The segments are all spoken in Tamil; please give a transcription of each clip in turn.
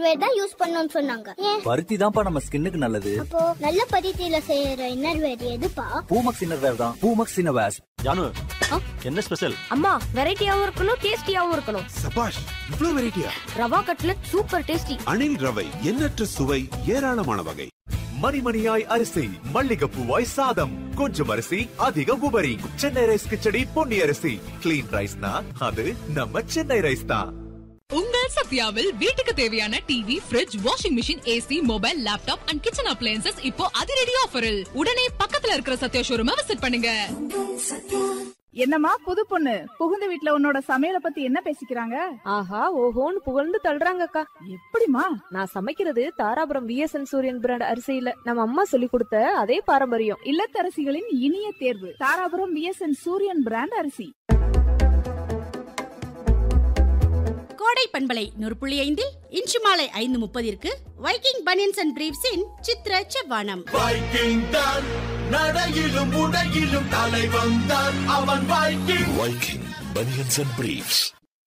இன்னர்வேர் தான் யூஸ் பண்ணணும்னு சொன்னாங்க ஏன் பருத்தி தான்ப்பா நம்ம ஸ்கின்னுக்கு நல்லது அப்போ நல்ல பருத்தியில செய்யற இன்னர்வேர் எதுப்பா பூமக்ஸ் இன்னர்வேர் தான் பூமக்ஸ் இன்னர்வேர்ஸ் ஜானு என்ன ஸ்பெஷல் அம்மா வெரைட்டியாவும் இருக்கணும் டேஸ்டியாவும் இருக்கணும் சபாஷ் இவ்ளோ வெரைட்டியா ரவா கட்லட் சூப்பர் டேஸ்டி அணில் ரவை எண்ணற்ற சுவை ஏராளமான வகை மணிமணியாய் அரிசி மல்லிகைப்பூவாய் சாதம் கொஞ்சம் அரிசி அதிக உபரி சென்னை ரைஸ் கிச்சடி பொன்னி அரிசி கிளீன் ரைஸ்னா அது நம்ம சென்னை ரைஸ் தான் உங்கள் சத்யாவில் வீட்டுக்கு தேவையான TV fridge washing machine AC mobile laptop and kitchen appliances இப்போ அதிரடி ஆஃபரில் உடனே பக்கத்துல இருக்கிற சத்யா ஷோரூமை விசிட் பண்ணுங்க என்னம்மா புது பொண்ணு புகுந்த வீட்ல உன்னோட சமையல பத்தி என்ன பேசிக்கிறாங்க ஆஹா ஓஹோன்னு புகழ்ந்து தள்ளுறாங்கக்கா எப்படிமா நான் சமைக்கிறது தாராபுரம் விஎஸ்என் சூரியன் பிராண்ட் அரிசியில நம்ம அம்மா சொல்லி கொடுத்த அதே பாரம்பரியம் இல்லத்தரசிகளின் இனிய தேர்வு தாராபுரம் விஎஸ்என் சூரியன் பிராண்ட் அரிசி கோடை பண்பலை நூறு புள்ளி ஐந்தில் இன்று மாலை ஐந்து முப்பதிற்கு வைக்கிங் பனியன்ஸ் அண்ட் பிரீவ்ஸின் சித்ர செவ்வானம் வைக்கிங் தான் நடையிலும் உடையிலும் தலை வந்தான் அவன் Viking Viking banians and briefs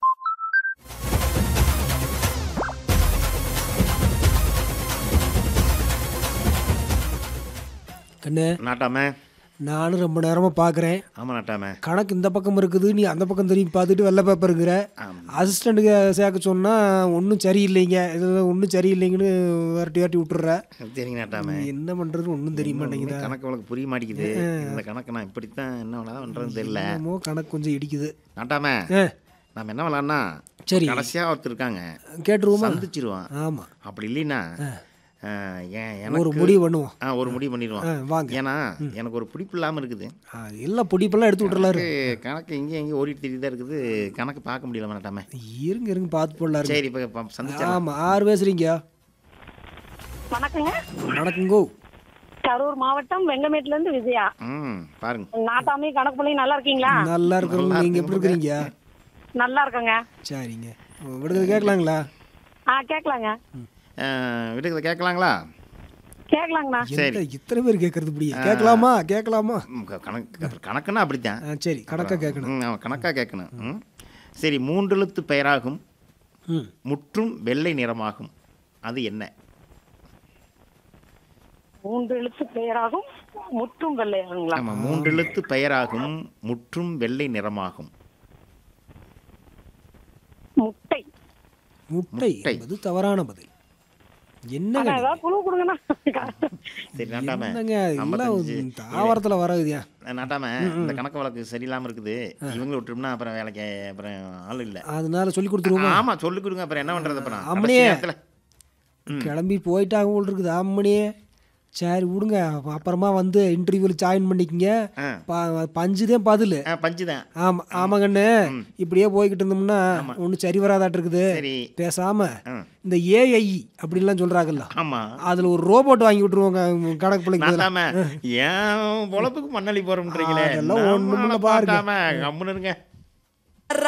கண்ணு நாட்டாம நானும் ரொம்ப நேரமா பாக்குறேன் ஆமா நாட்டாம கணக்கு இந்த பக்கம் இருக்குது நீ அந்த பக்கம் திரும்பி பார்த்துட்டு வெள்ளை பேப்பர் இருக்கிற அசிஸ்டண்ட்டுக்கு சேர்க்க சொன்னா ஒன்றும் சரியில்லைங்க இது ஒன்றும் சரியில்லைங்கன்னு விரட்டி விரட்டி விட்டுற சரிங்க நாட்டாம என்ன பண்றது ஒன்றும் தெரிய மாட்டேங்குதா கணக்கு உனக்கு புரிய மாட்டேங்குது இந்த கணக்கு நான் இப்படித்தான் என்ன விளையாட பண்றதுன்னு தெரியல என்னமோ கணக்கு கொஞ்சம் இடிக்குது நாட்டாம ஆ, நாம என்ன விளையாடனா சரி. கடைசியா ஒருத்தர் இருக்காங்க கேட்டுருவோமா சந்திச்சிருவான் ஆமா அப்படி இல்லைன்னா ஆ, ஏன் ஒரு எனக்கு முடிவு பண்ணுவோம் ஆ ஒரு முடிவு பண்ணிடுவான் ஆ, வாங்க. ஏன்னா எனக்கு ஒரு பிடிப்பு இல்லாம இருக்குது ஆ, எல்லாம் பொடிப்பெல்லாம் எடுத்து விட்டுறலாரு கணக்கு- கணக்கு இங்கே எங்கேயும் ஓடிட்டு தெரியுதா இருக்குது கணக்கு பார்க்க முடியல நாட்டாம இருங்க இருங்க பார்த்து போடலாம் சரி இப்போ சந்திச்சா ஆமா ஆறு பேசுறீங்க வணக்கங்க நடக்குங்கோ கரூர் மாவட்டம் வெங்கமேட்ல இருந்து விஜயா ம் பாருங்க நாட்டாமி கணக்கு பண்ணி நல்லா இருக்கீங்களா நல்லா இருக்கிறோம் நல்லா நீங்க எப்படி இருக்கிறீங்க நல்லா இருக்கங்க சரிங்க விடுதலை கேட்கலாங்களா ஆ கேட்கலாங்க ஆ, வீட்டுக்கு கேட்கலாங்களா கேட்கலாங்கண்ணா சரி. என்ன இத்தனை பேர் கேட்கறது இப்படியா கேட்கலாமா கேட்கலாமா ம், க- கணக்கு கணக்குன்னா அப்படித்தான் ஆ, சரி கணக்கா கேட்கணும் ம், ஆமா, கணக்கா கேட்கணும் ம். சரி மூன்றெழுத்து பெயராகும் ம் முற்றும் வெள்ளை நிறமாகும் அது என்ன மூன்று எழுத்து பெயராகும் முற்றும் வெள்ளையாகுங்களா ஆமா மூன்றெழுத்து பெயராகும் முற்றும் வெள்ளை நிறமாகும் முட்டை முட்டை முட்டை. என்பது தவறான பதில் என்னங்க அண்ணா, நீங்க? ஏதாவது குழு கொடுங்கண்ணா சரி நாட்டாம என்னங்க எல்லாம் ஐம்பத்தஞ்சு. தாவரத்துல வரகுதியா நாட்டாம இந்த கணக்கு வழக்கு சரியில்லாம இருக்குது இவங்களை விட்டுரும்னா அப்புறம் வேலைக்கு அப்புறம் ஆள் இல்ல அதனால சொல்லி கொடுத்துருவோமா ஆமா சொல்லி கொடுங்க அப்புறம் என்ன பண்றது அப்புறம் அம்மனியே. கடைசி நேரத்துல. ம். கிளம்பி போயிட்டாங்க போல் இருக்குது ஆமணியே சரி விடுங்க அப்புறமா வந்து இன்டர்வியூவில் ஜாயின் பண்ணிக்கங்க ஆ. ப- பஞ்சு தான் பதில் ஆ, பஞ்சு தான் ஆமா ஆமா கண்ணு இப்படியே போய்கிட்டு இருந்தோம்னா ஒன்றும் சரி வராதாட்டு இருக்குது சரி பேசாம ஆ. இந்த ஏஐ அப்படின்லாம் சொல்றாங்கல்ல ஆமா அதுல ஒரு ரோபோட் வாங்கி விட்டுருவோங்க கணக்கு பிள்ளைங்க பதிலா. நாட்டாம ஏன் பொழப்புக்கு மண்ணள்ளி போறோம்ன்றீங்களே அதெல்லாம் நம்ம ஒண்ணுமில்ல பாருங்க. பார்க்காம கம்முன்னு இருங்க